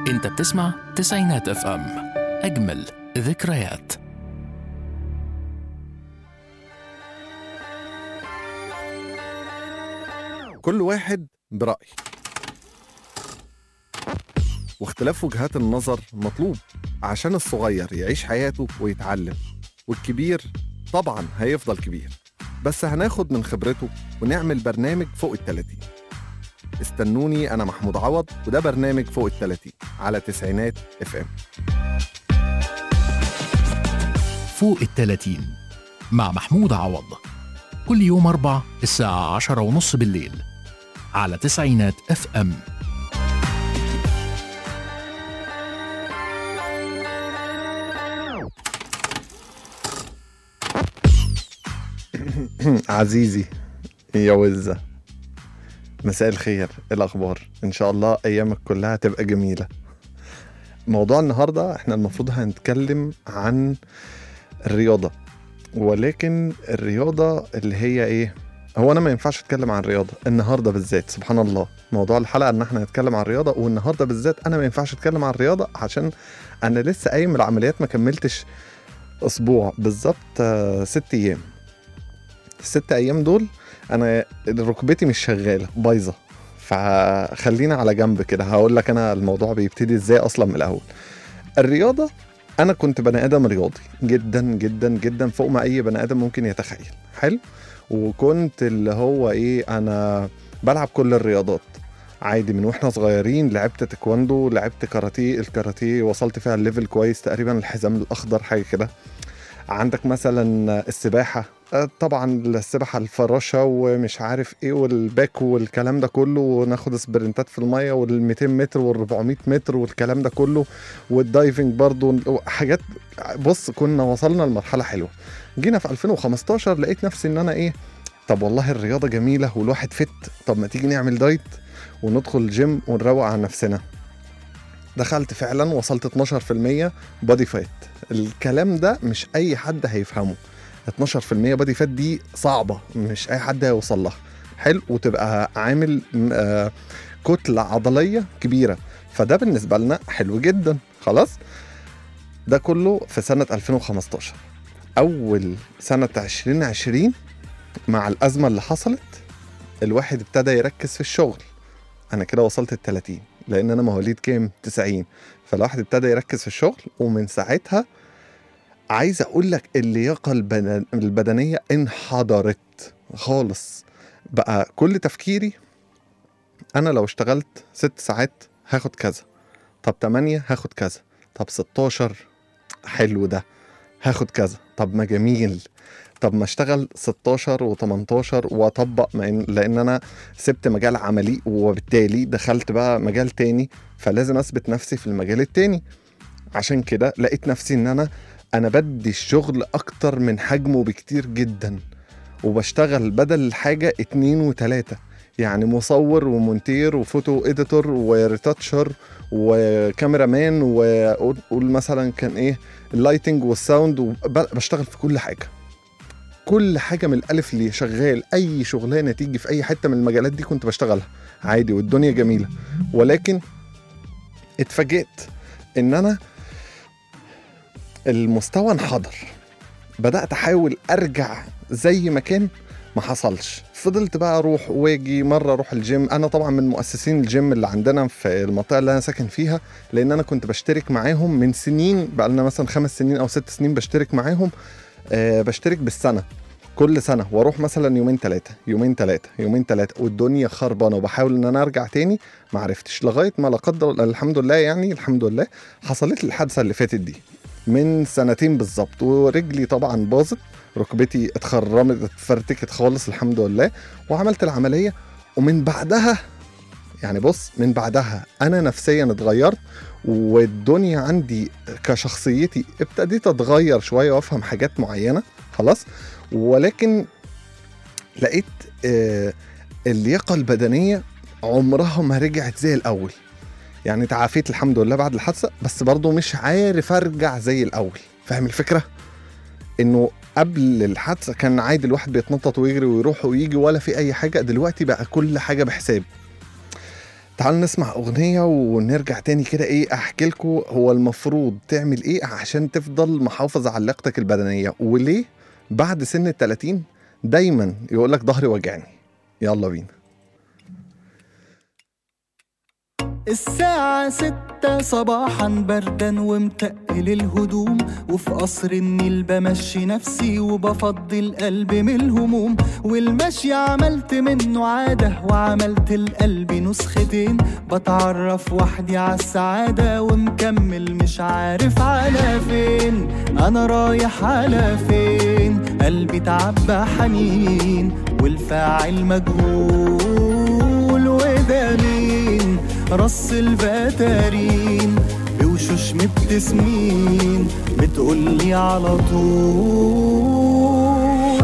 انت بتسمع تسعينات اف ام اجمل ذكريات كل واحد برأي واختلاف وجهات النظر مطلوب عشان الصغير يعيش حياته ويتعلم والكبير طبعا هيفضل كبير بس هناخد من خبرته ونعمل برنامج فوق التلاتين استنوني أنا محمود عوض وده برنامج فوق التلاتين على تسعينات اف ام فوق التلاتين مع محمود عوض كل يوم أربع الساعة عشرة ونص بالليل على تسعينات اف ام عزيزي يا وزة مساء الخير إيه الأخبار إن شاء الله أيامك كلها تبقى جميلة موضوع النهاردة إحنا المفروض هنتكلم عن الرياضة ولكن الرياضة اللي هي إيه هو أنا ما ينفعش أتكلم عن الرياضة النهاردة بالذات سبحان الله موضوع الحلقة إن إحنا نتكلم عن الرياضة والنهاردة بالذات أنا ما ينفعش أتكلم عن الرياضة عشان أنا لسه قايم من العمليات ما كملتش أسبوع بالظبط آه، ست أيام الست ايام دول انا ركبتي مش شغاله بايظه فخلينا على جنب كده هقول لك انا الموضوع بيبتدي ازاي اصلا من الاول الرياضه انا كنت بني ادم رياضي جدا جدا جدا فوق ما اي بني ادم ممكن يتخيل حلو وكنت اللي هو ايه انا بلعب كل الرياضات عادي من واحنا صغيرين لعبت تايكواندو لعبت كاراتيه الكاراتيه وصلت فيها الليفل كويس تقريبا الحزام الاخضر حاجه كده عندك مثلا السباحه آه، طبعا السباحه الفراشه ومش عارف ايه والباك والكلام ده كله وناخد سبرنتات في الميه وال 200 متر وال 400 متر والكلام ده كله والدايفنج برضو حاجات بص كنا وصلنا لمرحله حلوه جينا في 2015 لقيت نفسي ان انا ايه طب والله الرياضه جميله والواحد فت طب ما تيجي نعمل دايت وندخل الجيم ونروق على نفسنا دخلت فعلا وصلت 12% بادي فات الكلام ده مش اي حد هيفهمه 12% بادي فات دي صعبه مش اي حد هيوصل لها حلو وتبقى عامل م- آه، كتله عضليه كبيره فده بالنسبه لنا حلو جدا خلاص ده كله في سنه 2015 اول سنه 2020 مع الازمه اللي حصلت الواحد ابتدى يركز في الشغل انا كده وصلت ال 30 لان انا مواليد كام 90 فالواحد ابتدى يركز في الشغل ومن ساعتها عايز اقول لك اللياقه البدن- البدنيه انحدرت خالص بقى كل تفكيري انا لو اشتغلت ست ساعات هاخد كذا طب 8 هاخد كذا طب 16 حلو ده هاخد كذا طب ما جميل طب ما اشتغل 16 و18 واطبق مع إن لان انا سبت مجال عملي وبالتالي دخلت بقى مجال تاني فلازم اثبت نفسي في المجال التاني عشان كده لقيت نفسي ان انا انا بدي الشغل اكتر من حجمه بكتير جدا وبشتغل بدل الحاجة اتنين وتلاتة يعني مصور ومونتير وفوتو اديتور وريتاتشر وكاميرا مان وقول مثلا كان ايه اللايتنج والساوند وب- بشتغل في كل حاجة كل حاجة من الألف اللي شغال أي شغلانة تيجي في أي حتة من المجالات دي كنت بشتغلها عادي والدنيا جميلة ولكن اتفاجئت إن أنا المستوى انحدر بدأت أحاول أرجع زي ما كان ما حصلش فضلت بقى اروح واجي مره اروح الجيم انا طبعا من مؤسسين الجيم اللي عندنا في المنطقه اللي انا ساكن فيها لان انا كنت بشترك معاهم من سنين بقى لنا مثلا خمس سنين او ست سنين بشترك معاهم آه بشترك بالسنه كل سنه واروح مثلا يومين ثلاثه يومين ثلاثه يومين ثلاثه والدنيا خربانه وبحاول ان انا ارجع تاني ما عرفتش لغايه ما لا قدر الله- الحمد لله يعني الحمد لله حصلت لي الحادثه اللي فاتت دي من سنتين بالظبط ورجلي طبعا باظت ركبتي اتخرمت اتفرتكت خالص الحمد لله وعملت العمليه ومن بعدها يعني بص من بعدها انا نفسيا اتغيرت والدنيا عندي كشخصيتي ابتديت اتغير شويه وافهم حاجات معينه خلاص ولكن لقيت آه اللياقه البدنيه عمرها ما رجعت زي الاول يعني تعافيت الحمد لله بعد الحادثه بس برضه مش عارف ارجع زي الاول فاهم الفكره انه قبل الحادثه كان عادي الواحد بيتنطط ويجري ويروح ويجي ولا في اي حاجه دلوقتي بقى كل حاجه بحساب تعالوا نسمع اغنيه ونرجع تاني كده ايه احكي لكم هو المفروض تعمل ايه عشان تفضل محافظ على لياقتك البدنيه وليه بعد سن ال 30 دايما يقول لك ظهري وجعني يلا بينا الساعة ستة صباحا بردا ومتقل الهدوم وفي قصر النيل بمشي نفسي وبفضي القلب من الهموم والمشي عملت منه عادة وعملت القلب نسختين بتعرف وحدي عالسعادة ومكمل مش عارف على فين أنا رايح على فين قلبي تعبى حنين والفاعل مجهول وده مين رص الفتارين بوشوش مبتسمين بتقولي على طول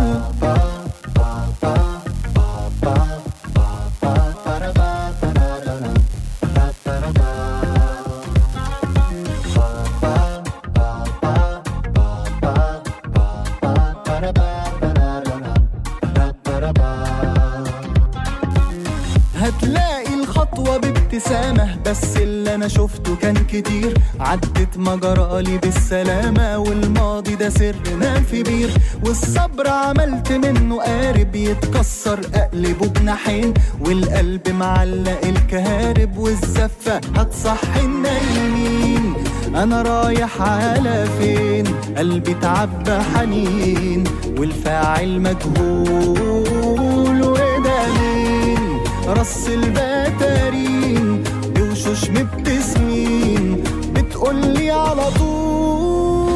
هتلاقي الخطوة بابتسامة بس اللي أنا شفته كان كتير عدت مجرالي بالسلامة والماضي ده سر نام في بير والصبر عملت منه قارب يتكسر أقلبه بناحين والقلب معلق الكهارب والزفة هتصحي النايمين أنا رايح على فين قلبي تعبى حنين والفاعل مجهول وده مين رص البتارين بوشوش مبتسمين بتقولي على طول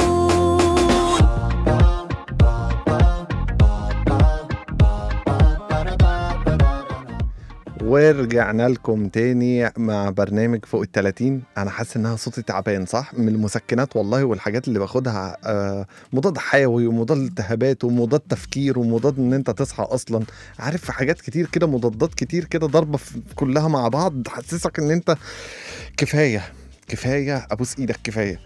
ورجعنا لكم تاني مع برنامج فوق ال 30 انا حاسس انها صوتي تعبان صح من المسكنات والله والحاجات اللي باخدها آه، مضاد حيوي ومضاد التهابات ومضاد تفكير ومضاد ان انت تصحى اصلا عارف في حاجات كتير كده مضادات كتير كده ضربه في- كلها مع بعض تحسسك ان انت كفايه كفايه ابوس ايدك كفايه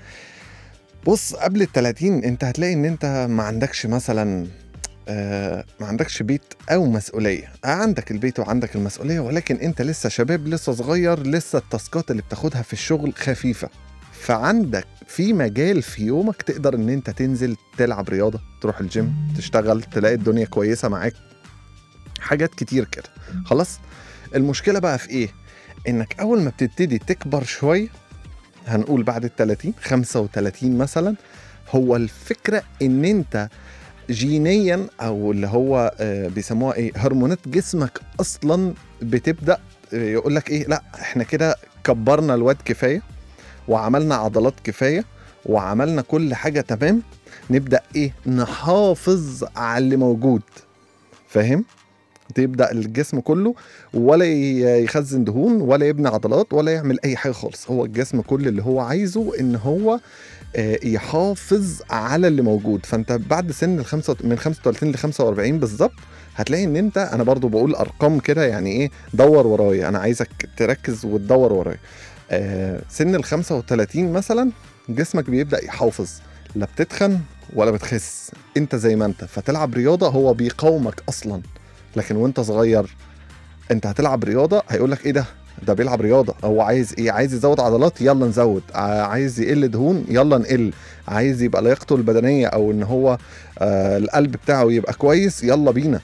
بص قبل ال 30 انت هتلاقي ان انت ما عندكش مثلا آه، ما عندكش بيت او مسؤوليه آه، عندك البيت وعندك المسؤوليه ولكن انت لسه شباب لسه صغير لسه التاسكات اللي بتاخدها في الشغل خفيفه فعندك في مجال في يومك تقدر ان انت تنزل تلعب رياضه تروح الجيم تشتغل تلاقي الدنيا كويسه معاك حاجات كتير كده خلاص المشكله بقى في ايه انك اول ما بتبتدي تكبر شويه هنقول بعد ال 30 35 مثلا هو الفكره ان انت جينيا او اللي هو آه، بيسموها ايه هرمونات جسمك اصلا بتبدا يقول لك ايه لا احنا كده كبرنا الواد كفايه وعملنا عضلات كفايه وعملنا كل حاجه تمام نبدا ايه نحافظ على اللي موجود فاهم تبدا الجسم كله ولا ي- يخزن دهون ولا يبني عضلات ولا يعمل اي حاجه خالص هو الجسم كل اللي هو عايزه ان هو آه، يحافظ على اللي موجود فانت بعد سن ال 5 من 35 ل 45 بالظبط هتلاقي ان انت انا برضو بقول ارقام كده يعني ايه دور ورايا انا عايزك تركز وتدور ورايا آه سن ال 35 مثلا جسمك بيبدا يحافظ لا بتتخن ولا بتخس انت زي ما انت فتلعب رياضه هو بيقاومك اصلا لكن وانت صغير انت هتلعب رياضه هيقول لك ايه ده ده بيلعب رياضه هو عايز ايه عايز يزود عضلات يلا نزود ع- عايز يقل دهون يلا نقل عايز يبقى لياقته البدنيه او ان هو آه القلب بتاعه يبقى كويس يلا بينا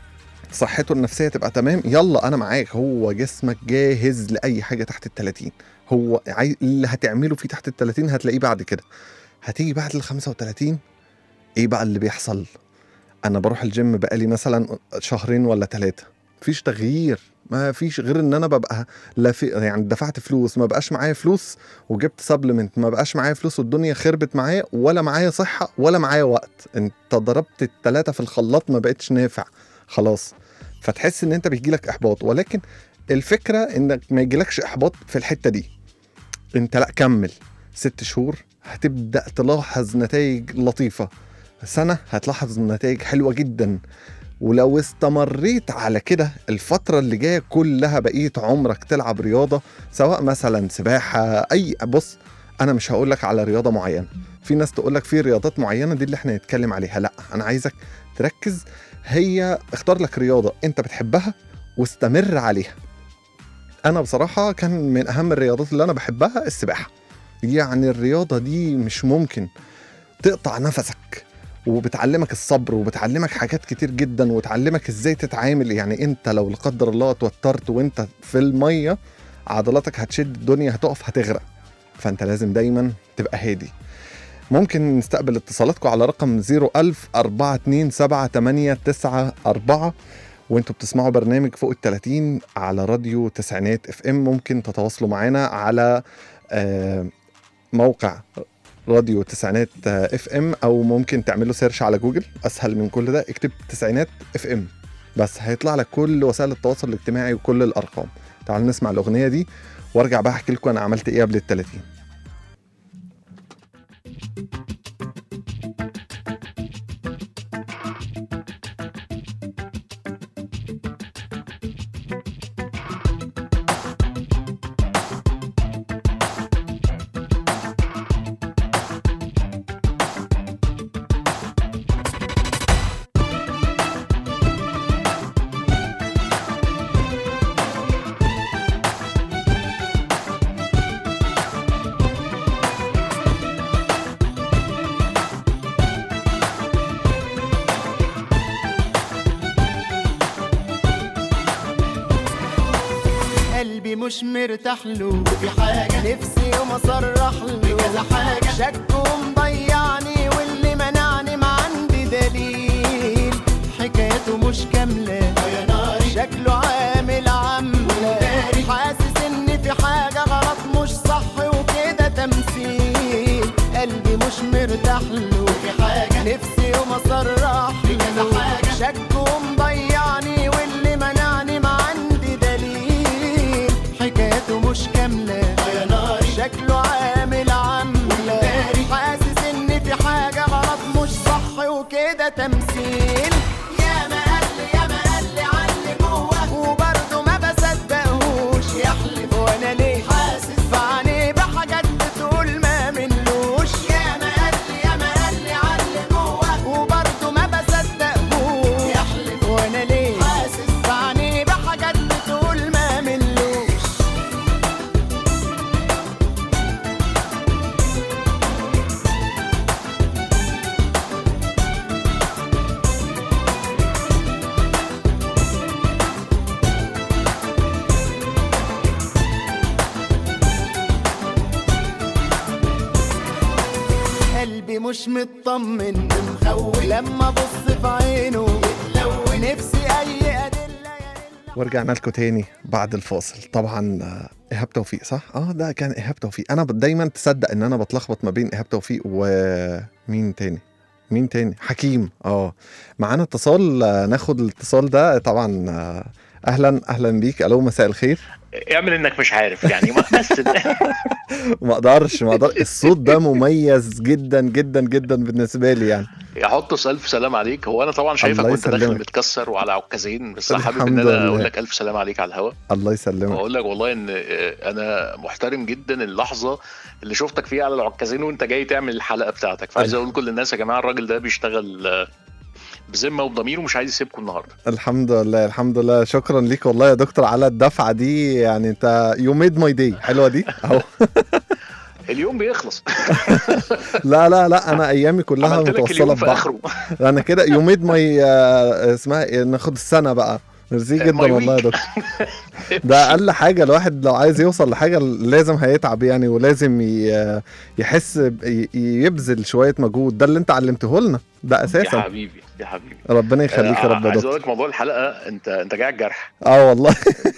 صحته النفسيه تبقى تمام يلا انا معاك هو جسمك جاهز لاي حاجه تحت ال 30 هو عايز اللي هتعمله فيه تحت ال 30 هتلاقيه بعد كده هتيجي بعد ال 35 ايه بقى اللي بيحصل انا بروح الجيم بقالي مثلا شهرين ولا ثلاثه مفيش تغيير ما فيش غير ان انا ببقى لا في يعني دفعت فلوس ما بقاش معايا فلوس وجبت سبلمنت ما بقاش معايا فلوس والدنيا خربت معايا ولا معايا صحه ولا معايا وقت انت ضربت الثلاثه في الخلاط ما بقتش نافع خلاص فتحس ان انت بيجيلك احباط ولكن الفكره انك ما يجيلكش احباط في الحته دي انت لا كمل ست شهور هتبدا تلاحظ نتائج لطيفه سنه هتلاحظ نتائج حلوه جدا ولو استمريت على كده الفترة اللي جاية كلها بقيت عمرك تلعب رياضة سواء مثلا سباحة أي بص أنا مش هقولك على رياضة معينة في ناس تقولك في رياضات معينة دي اللي احنا نتكلم عليها لا أنا عايزك تركز هي اختار لك رياضة أنت بتحبها واستمر عليها انا بصراحه كان من اهم الرياضات اللي انا بحبها السباحه يعني الرياضه دي مش ممكن تقطع نفسك وبتعلمك الصبر وبتعلمك حاجات كتير جدا وتعلمك ازاي تتعامل يعني انت لو لا قدر الله اتوترت وانت في الميه عضلاتك هتشد الدنيا هتقف هتغرق فانت لازم دايما تبقى هادي ممكن نستقبل اتصالاتكم على رقم 01000 427 وانتوا بتسمعوا برنامج فوق ال 30 على راديو تسعينات اف ام ممكن تتواصلوا معانا على آه، موقع راديو تسعينات اف ام او ممكن تعملوا سيرش على جوجل اسهل من كل ده اكتب تسعينات اف ام بس هيطلع لك كل وسائل التواصل الاجتماعي وكل الارقام تعالوا نسمع الاغنيه دي وارجع بقى احكي لكم انا عملت ايه قبل ال 30 قلبي مش مرتاح له في حاجة نفسي يوم اصرح له بكذا حاجة شك ومضيعني واللي منعني ما عندي دليل حكايته مش كاملة يا ناري شكله عامل عاملة حاسس ان في حاجة غلط مش صح وكده تمثيل قلبي مش مرتاح له في حاجة نفسي يوم اصرح بكذا حاجة شك ومضيعني واللي منعني ما عندي دليل حكايته مش كاملة يا ناري شكله عامل عاملة حاسس ان في حاجة غلط مش صح وكده تمثيل يا ما قال لي يا ما قال لي عني جوه وبرضه ما بصدقهوش يحلف وانا ليه حاسس في عينيه بحاجات بتقول ما منلوش يا ما قال لي يا ما قال لي عني جوه وبرضه ما بصدقهوش يحلف وانا ليه حاسس في عينيه بحاجات بتقول ما منلوش قلبي مش مطمن مخوف لما ابص في عينه يتلون نفسي اي ادله يا إلا ورجعنا لكم تاني بعد الفاصل طبعا آه، ايهاب توفيق صح اه ده كان ايهاب توفيق انا ب- دايما تصدق ان انا بتلخبط ما بين ايهاب توفيق ومين تاني مين تاني حكيم اه معانا اتصال آه، ناخد الاتصال ده طبعا آه، اهلا اهلا بيك الو مساء الخير اعمل انك مش عارف يعني ما مثل ما اقدرش ما اقدر الصوت ده مميز جدا جدا جدا بالنسبه لي يعني يحط الف سلام عليك هو انا طبعا شايفك الله وانت داخل يسلمك. متكسر وعلى عكازين بس حابب الحمد ان انا لله. اقول لك الف سلام عليك على الهوا الله يسلمك واقول لك والله ان آه، انا محترم جدا اللحظه اللي شفتك فيها على العكازين وانت جاي تعمل الحلقه بتاعتك فعايز اقول لكل الناس يا جماعه الراجل ده بيشتغل آه، بذمه وبضمير ومش عايز يسيبكم النهارده الحمد لله الحمد لله شكرا ليك والله يا دكتور على الدفعه دي يعني انت يو ميد ماي داي حلوه دي اهو اليوم بيخلص لا لا لا انا ايامي كلها عملت لك متوصله اليوم في ببعض اخره انا كده يو ميد ماي اسمها إيه؟ ناخد السنه بقى ميرسي My جدا والله يا week. دكتور ده اقل حاجه الواحد لو عايز يوصل لحاجه لازم هيتعب يعني ولازم ي- يحس ب- ي- يبذل شويه مجهود ده اللي انت علمته لنا ده يا اساسا حبيبي يا حبيبي ربنا يخليك يا آه، رب يا عايز دكتور اقول لك موضوع الحلقه انت انت جاي على الجرح اه والله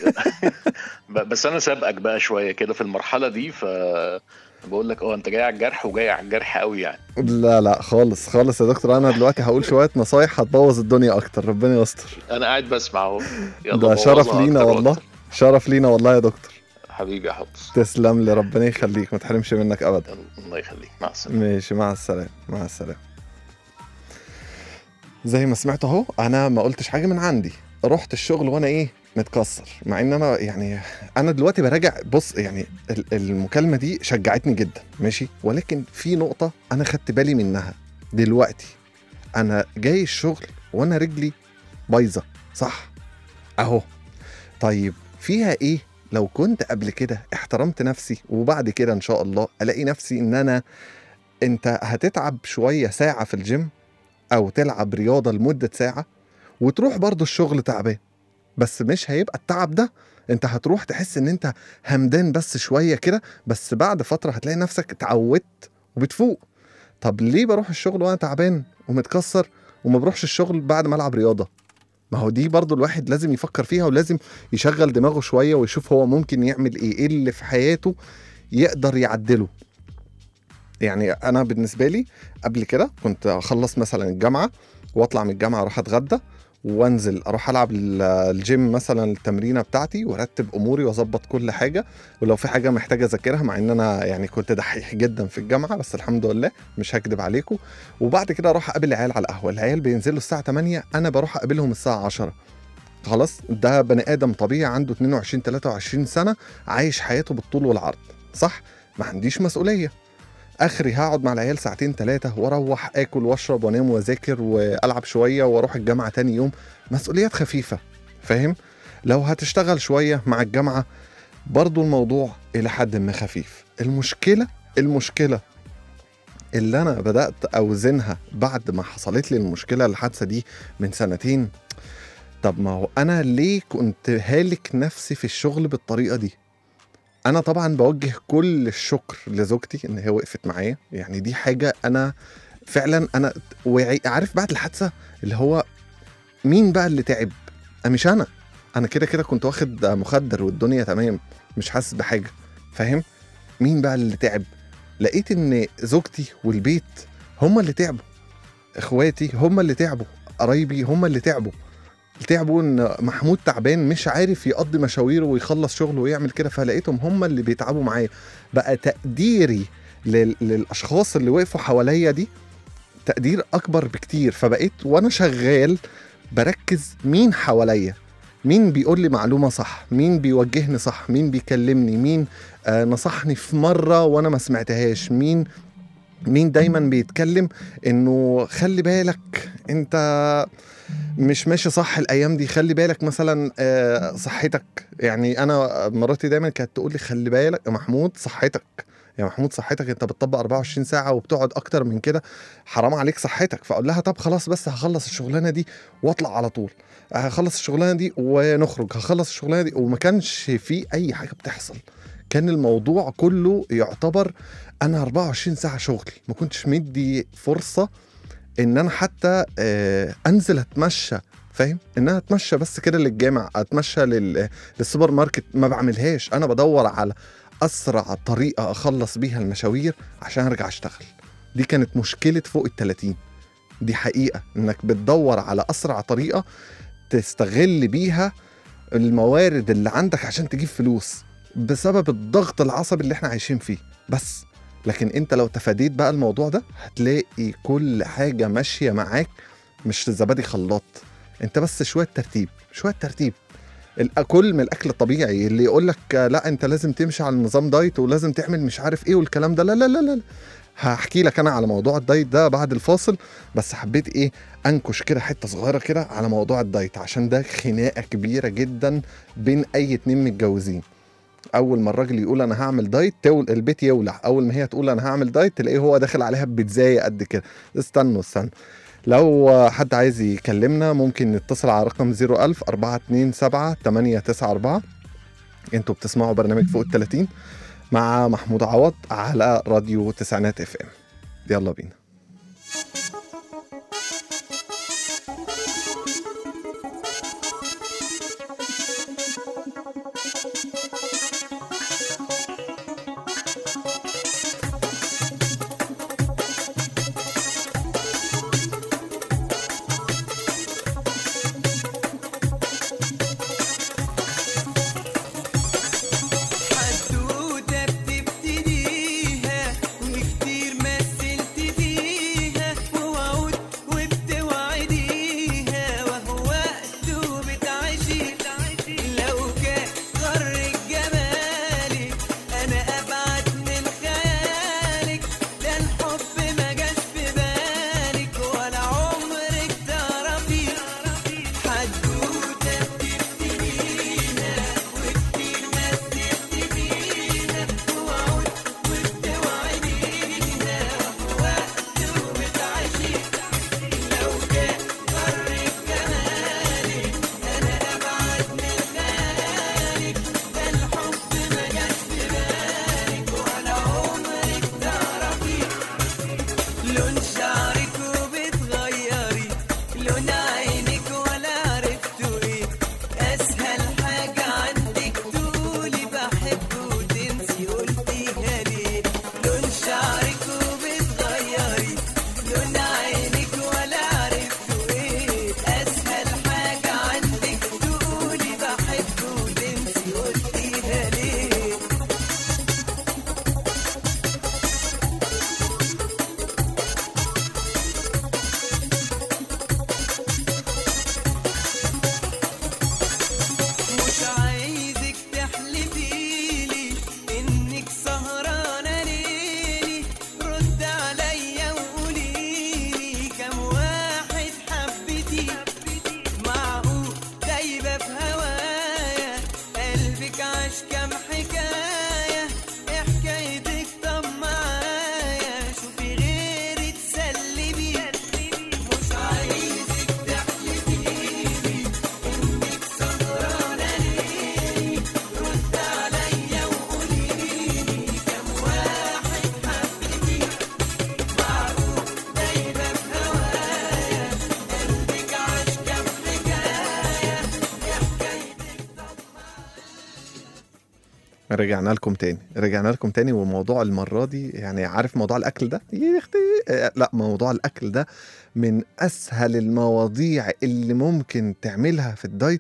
ب- بس انا سابقك بقى شويه كده في المرحله دي ف بقول لك اه انت جاي على الجرح وجاي على الجرح قوي يعني لا لا خالص خالص يا دكتور انا دلوقتي هقول شويه نصايح هتبوظ الدنيا اكتر ربنا يستر انا قاعد بسمع اهو يلا ده بوظها شرف لينا أكتر والله وأكتر. شرف لينا والله يا دكتور حبيبي يا حفص تسلم لي ربنا يخليك ما تحرمش منك ابدا يلا، الله يخليك مع السلامه ماشي مع السلامه مع السلامه زي ما سمعت اهو انا ما قلتش حاجه من عندي رحت الشغل وانا ايه متكسر مع ان انا يعني انا دلوقتي براجع بص يعني ال- المكالمه دي شجعتني جدا ماشي ولكن في نقطه انا خدت بالي منها دلوقتي انا جاي الشغل وانا رجلي بايظه صح اهو طيب فيها ايه لو كنت قبل كده احترمت نفسي وبعد كده ان شاء الله الاقي نفسي ان انا انت هتتعب شويه ساعه في الجيم او تلعب رياضه لمده ساعه وتروح برضو الشغل تعبان بس مش هيبقى التعب ده انت هتروح تحس ان انت همدان بس شويه كده بس بعد فتره هتلاقي نفسك اتعودت وبتفوق طب ليه بروح الشغل وانا تعبان ومتكسر وما بروحش الشغل بعد ما العب رياضه ما هو دي برضو الواحد لازم يفكر فيها ولازم يشغل دماغه شويه ويشوف هو ممكن يعمل ايه ايه اللي في حياته يقدر يعدله يعني انا بالنسبه لي قبل كده كنت اخلص مثلا الجامعه واطلع من الجامعه اروح اتغدى وانزل اروح العب ال- الجيم مثلا التمرينه بتاعتي وارتب اموري واظبط كل حاجه ولو في حاجه محتاجه اذاكرها مع ان انا يعني كنت دحيح جدا في الجامعه بس الحمد لله مش هكدب عليكم وبعد كده اروح اقابل العيال على القهوه العيال بينزلوا الساعه 8 انا بروح اقابلهم الساعه 10 خلاص ده بني ادم طبيعي عنده 22 23 سنه عايش حياته بالطول والعرض صح ما عنديش مسؤوليه اخري هقعد مع العيال ساعتين ثلاثه واروح اكل واشرب وانام واذاكر والعب شويه واروح الجامعه تاني يوم مسؤوليات خفيفه فاهم لو هتشتغل شويه مع الجامعه برضو الموضوع الى حد ما خفيف المشكله المشكله اللي انا بدات اوزنها بعد ما حصلت لي المشكله الحادثه دي من سنتين طب ما هو انا ليه كنت هالك نفسي في الشغل بالطريقه دي انا طبعا بوجه كل الشكر لزوجتي ان هي وقفت معايا يعني دي حاجه انا فعلا انا وعي- عارف بعد الحادثه اللي هو مين بقى اللي تعب أه مش انا انا كده كده كنت واخد مخدر والدنيا تمام مش حاسس بحاجه فاهم مين بقى اللي تعب لقيت ان زوجتي والبيت هم اللي تعبوا اخواتي هم اللي تعبوا قرايبي هم اللي تعبوا تعبوا ان محمود تعبان مش عارف يقضي مشاويره ويخلص شغله ويعمل كده فلقيتهم هم اللي بيتعبوا معايا بقى تقديري لل... للاشخاص اللي وقفوا حواليا دي تقدير اكبر بكتير فبقيت وانا شغال بركز مين حواليا مين بيقول لي معلومه صح مين بيوجهني صح مين بيكلمني مين آه نصحني في مره وانا ما سمعتهاش مين مين دايما بيتكلم انه خلي بالك انت مش ماشي صح الايام دي خلي بالك مثلا آه، صحتك يعني انا مراتي دايما كانت تقول لي خلي بالك يا محمود صحتك يا محمود صحتك انت بتطبق 24 ساعه وبتقعد اكتر من كده حرام عليك صحتك فاقول لها طب خلاص بس هخلص الشغلانه دي واطلع على طول هخلص الشغلانه دي ونخرج هخلص الشغلانه دي وما كانش في اي حاجه بتحصل كان الموضوع كله يعتبر انا 24 ساعه شغل ما كنتش مدي فرصه ان انا حتى آه، انزل اتمشى فاهم ان انا اتمشى بس كده للجامع اتمشى لل... للسوبر ماركت ما بعملهاش انا بدور على اسرع طريقه اخلص بيها المشاوير عشان ارجع اشتغل دي كانت مشكله فوق ال 30 دي حقيقه انك بتدور على اسرع طريقه تستغل بيها الموارد اللي عندك عشان تجيب فلوس بسبب الضغط العصبي اللي احنا عايشين فيه بس لكن انت لو تفاديت بقى الموضوع ده هتلاقي كل حاجه ماشيه معاك مش زبادي خلاط انت بس شويه ترتيب شويه ترتيب الاكل من الاكل الطبيعي اللي يقول لك لا انت لازم تمشي على النظام دايت ولازم تعمل مش عارف ايه والكلام ده لا لا لا لا هحكي لك انا على موضوع الدايت ده بعد الفاصل بس حبيت ايه انكش كده حته صغيره كده على موضوع الدايت عشان ده خناقه كبيره جدا بين اي اتنين متجوزين اول ما الراجل يقول انا هعمل دايت تول البيت يولع اول ما هي تقول انا هعمل دايت تلاقيه هو داخل عليها ببيتزايه قد كده استنوا استنوا لو حد عايز يكلمنا ممكن نتصل على رقم 01000 427 894 انتوا بتسمعوا برنامج فوق ال 30 مع محمود عوض على راديو تسعينات اف ام يلا بينا حدوتة بتبتديها وكتير مثلت عاش كام حكاية ايه حكايتك طب معايا شوفي غيري تسلي بيه مش عايزك تحلفيلي انك سهرانة ليلي رد عليا وقوليلي كام واحد حبيبي معروف دايما في هوايا قلبك عاش كام حكاية ايه حكايتك طب رجعنا لكم تاني رجعنا لكم تاني وموضوع المرة دي يعني عارف موضوع الأكل ده يا أختي آه، لا موضوع الأكل ده من أسهل المواضيع اللي ممكن تعملها في الدايت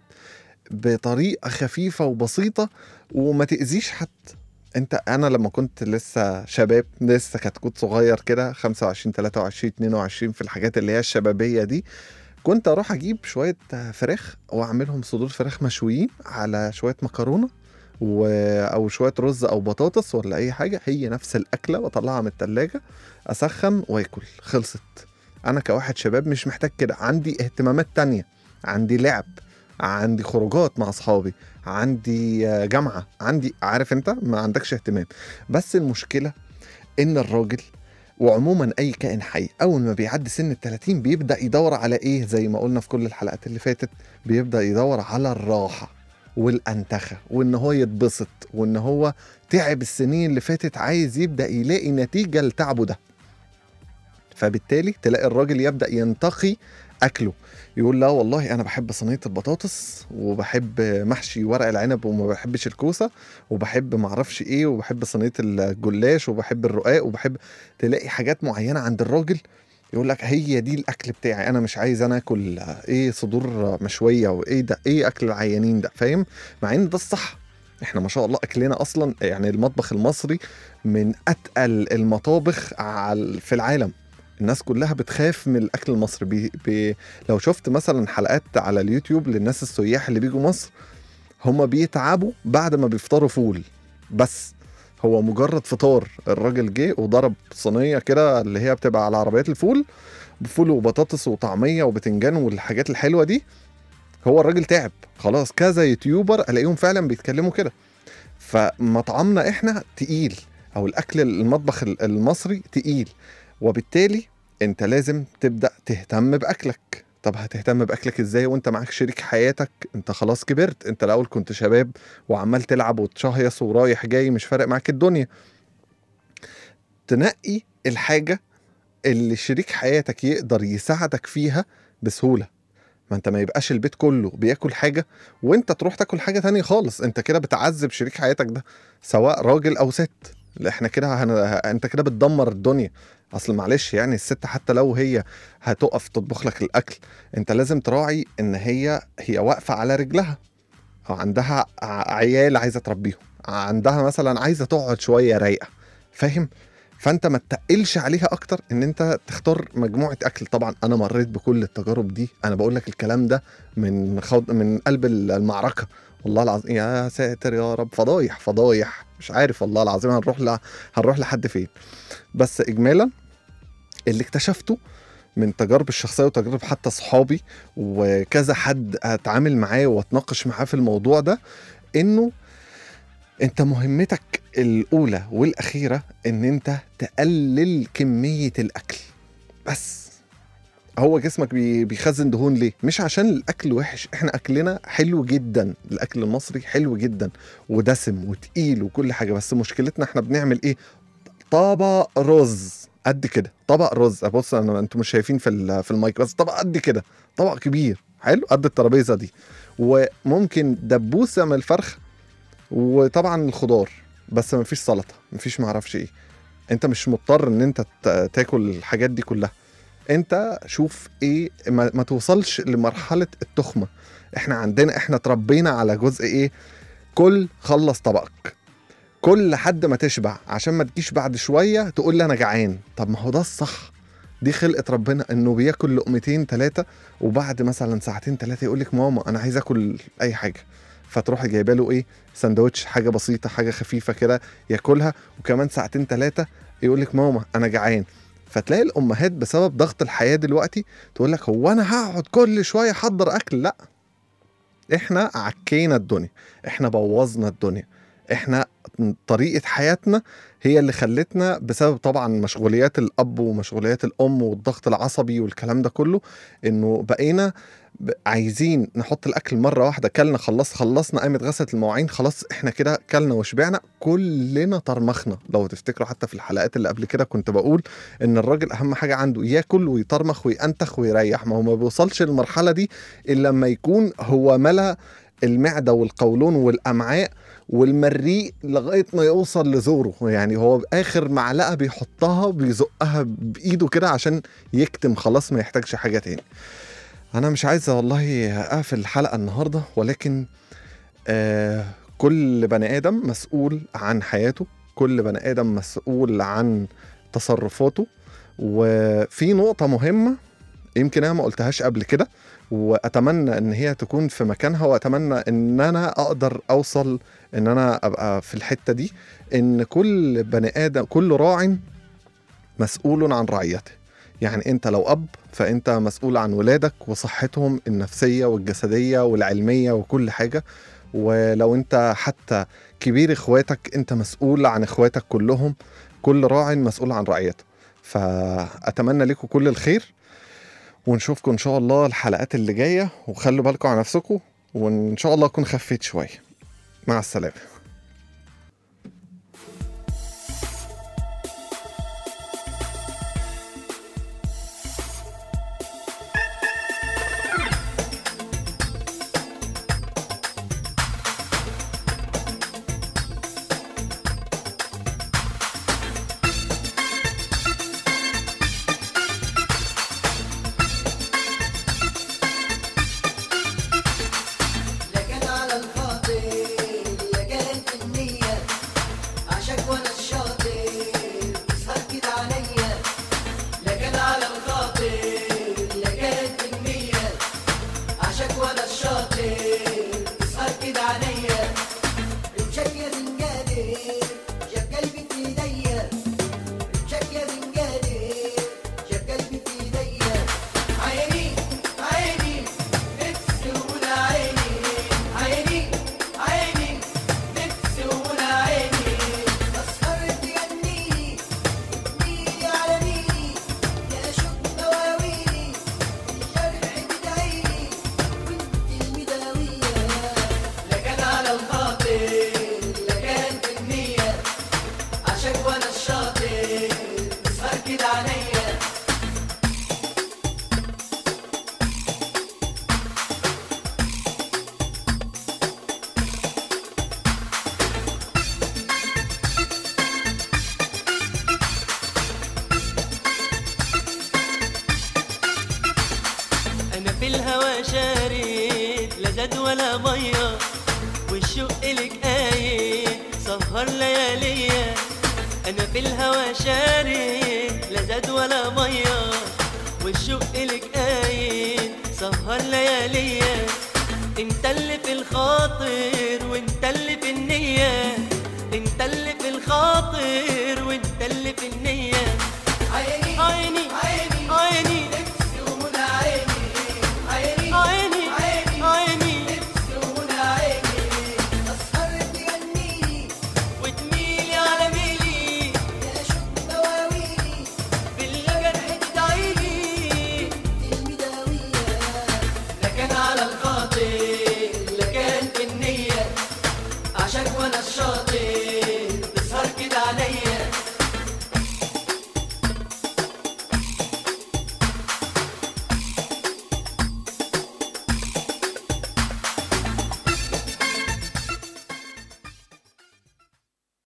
بطريقة خفيفة وبسيطة وما تأذيش حد انت انا لما كنت لسه شباب لسه كتكوت صغير كده 25 23 22 في الحاجات اللي هي الشبابيه دي كنت اروح اجيب شويه فراخ واعملهم صدور فراخ مشويين على شويه مكرونه و... او شويه رز او بطاطس ولا اي حاجه هي نفس الاكله واطلعها من التلاجة اسخن واكل خلصت انا كواحد شباب مش محتاج كده عندي اهتمامات تانية عندي لعب عندي خروجات مع اصحابي عندي آه، جامعه عندي عارف انت ما عندكش اهتمام بس المشكله ان الراجل وعموما اي كائن حي اول ما بيعدي سن ال 30 بيبدا يدور على ايه زي ما قلنا في كل الحلقات اللي فاتت بيبدا يدور على الراحه والانتخه وان هو يتبسط وان هو تعب السنين اللي فاتت عايز يبدا يلاقي نتيجه لتعبه ده فبالتالي تلاقي الراجل يبدا ينتقي اكله يقول لا والله انا بحب صينيه البطاطس وبحب محشي ورق العنب وما بحبش الكوسه وبحب معرفش ايه وبحب صينيه الجلاش وبحب الرقاق وبحب تلاقي حاجات معينه عند الراجل يقول لك هي دي الاكل بتاعي انا مش عايز انا اكل ايه صدور مشويه وايه ده ايه اكل العيانين ده فاهم مع ان ده الصح احنا ما شاء الله اكلنا اصلا يعني المطبخ المصري من اتقل المطابخ على- في العالم الناس كلها بتخاف من الاكل المصري بي بي لو شفت مثلا حلقات على اليوتيوب للناس السياح اللي بيجوا مصر هم بيتعبوا بعد ما بيفطروا فول بس هو مجرد فطار الراجل جه وضرب صينيه كده اللي هي بتبقى على عربيات الفول بفول وبطاطس وطعميه وبتنجان والحاجات الحلوه دي هو الراجل تعب خلاص كذا يوتيوبر الاقيهم فعلا بيتكلموا كده فمطعمنا احنا تقيل او الاكل المطبخ المصري تقيل وبالتالي انت لازم تبدا تهتم باكلك طب هتهتم باكلك ازاي وانت معاك شريك حياتك انت خلاص كبرت انت الاول كنت شباب وعمال تلعب وتشهيص ورايح جاي مش فارق معاك الدنيا تنقي الحاجه اللي شريك حياتك يقدر يساعدك فيها بسهوله ما انت ما يبقاش البيت كله بياكل حاجه وانت تروح تاكل حاجه تانية خالص انت كده بتعذب شريك حياتك ده سواء راجل او ست لا احنا كده هن... انت كده بتدمر الدنيا اصل معلش يعني الست حتى لو هي هتقف تطبخ لك الاكل انت لازم تراعي ان هي هي واقفه على رجلها او عندها ع- عيال عايزه تربيهم عندها مثلا عايزه تقعد شويه رايقه فاهم فانت ما تقلش عليها اكتر ان انت تختار مجموعه اكل طبعا انا مريت بكل التجارب دي انا بقول لك الكلام ده من خود من قلب المعركه والله العظيم يا ساتر يا رب فضايح فضايح مش عارف والله العظيم هنروح ل... هنروح لحد فين بس اجمالا اللي اكتشفته من تجارب الشخصيه وتجارب حتى صحابي وكذا حد اتعامل معاه واتناقش معاه في الموضوع ده انه انت مهمتك الاولى والاخيره ان انت تقلل كميه الاكل بس هو جسمك بي- بيخزن دهون ليه مش عشان الاكل وحش احنا اكلنا حلو جدا الاكل المصري حلو جدا ودسم وتقيل وكل حاجه بس مشكلتنا احنا بنعمل ايه طبق رز قد كده طبق رز بص انا انتوا مش شايفين في ال- في المايك بس طبق قد كده طبق كبير حلو قد الترابيزه دي وممكن دبوسه من الفرخ وطبعا الخضار بس مفيش سلطه مفيش معرفش ايه انت مش مضطر ان انت ت- تاكل الحاجات دي كلها انت شوف ايه ما, ما توصلش لمرحله التخمه احنا عندنا احنا اتربينا على جزء ايه كل خلص طبقك كل لحد ما تشبع عشان ما تجيش بعد شويه تقول لي انا جعان طب ما هو ده الصح دي خلقه ربنا انه بياكل لقمتين ثلاثه وبعد مثلا ساعتين ثلاثه يقول لك ماما انا عايز اكل اي حاجه فتروح جايبه له ايه سندوتش حاجه بسيطه حاجه خفيفه كده ياكلها وكمان ساعتين ثلاثه يقول لك ماما انا جعان فتلاقي الامهات بسبب ضغط الحياه دلوقتي تقول لك هو انا هقعد كل شويه احضر اكل لا احنا عكينا الدنيا احنا بوظنا الدنيا احنا طريقه حياتنا هي اللي خلتنا بسبب طبعا مشغوليات الاب ومشغوليات الام والضغط العصبي والكلام ده كله انه بقينا ب- عايزين نحط الاكل مره واحده كلنا خلص خلصنا قامت غسلت المواعين خلاص احنا كده كلنا وشبعنا كلنا طرمخنا لو تفتكروا حتى في الحلقات اللي قبل كده كنت بقول ان الراجل اهم حاجه عنده ياكل ويطرمخ وينتخ ويريح ما هو ما بيوصلش للمرحله دي الا لما يكون هو ملا المعده والقولون والامعاء والمريء لغايه ما يوصل لزوره يعني هو اخر معلقه بيحطها بيزقها بايده كده عشان يكتم خلاص ما يحتاجش حاجه تاني انا مش عايز والله اقفل الحلقه النهارده ولكن آه كل بني ادم مسؤول عن حياته كل بني ادم مسؤول عن تصرفاته وفي نقطه مهمه يمكن انا ما قلتهاش قبل كده واتمنى ان هي تكون في مكانها واتمنى ان انا اقدر اوصل ان انا ابقى في الحته دي ان كل بني ادم كل راع مسؤول عن رعيته يعني انت لو اب فانت مسؤول عن ولادك وصحتهم النفسيه والجسديه والعلميه وكل حاجه ولو انت حتى كبير اخواتك انت مسؤول عن اخواتك كلهم كل راع مسؤول عن رعيته فاتمنى لكم كل الخير ونشوفكم ان شاء الله الحلقات اللي جايه وخلوا بالكم على نفسكم وان شاء الله اكون خفيت شويه مع السلامه لكن على الخاطر لكانت النية عشاك وانا الشاطر تسهر كده عليا لكن على الخاطر لكانت النية عشاك وانا الشاطر تسهر كده عليا رمشك يا رنجالي جاب قلبي في ايديا رمشك يا رنجالي جاب قلبي في ايديا عيني عيني نفسي ولا عيني عيني عيني نفسي ولا عيني اسهر تغنيلي تميلي على ميلي يا شوق دواويلي الجرح بدعيلي وانت المداوية لكن على الخاطر لكان في النية عشاك وانا الشاطر تسهر كده عليا انا في الهوى شارد لا زاد ولا ميه والشوق لك قايد سهر لياليا انا في الهوى شارد لا زاد ولا ميه والشوق لك قايد سهر لياليا انت اللي في الخاطر وانت اللي في النيه انت اللي في الخاطر وانت اللي في النيه عيني عيني عيني عيني نفسي ومنى عيني عيني عيني عيني عيني نفسي ومنى عيني اسهر تغنيلي وتميلي على ميلي يا شوق دواويلي بالجرح تدعيلي المداوية لكن على الخاطر لكان في النية عشاك وانا الشاطر تسهر كده عليا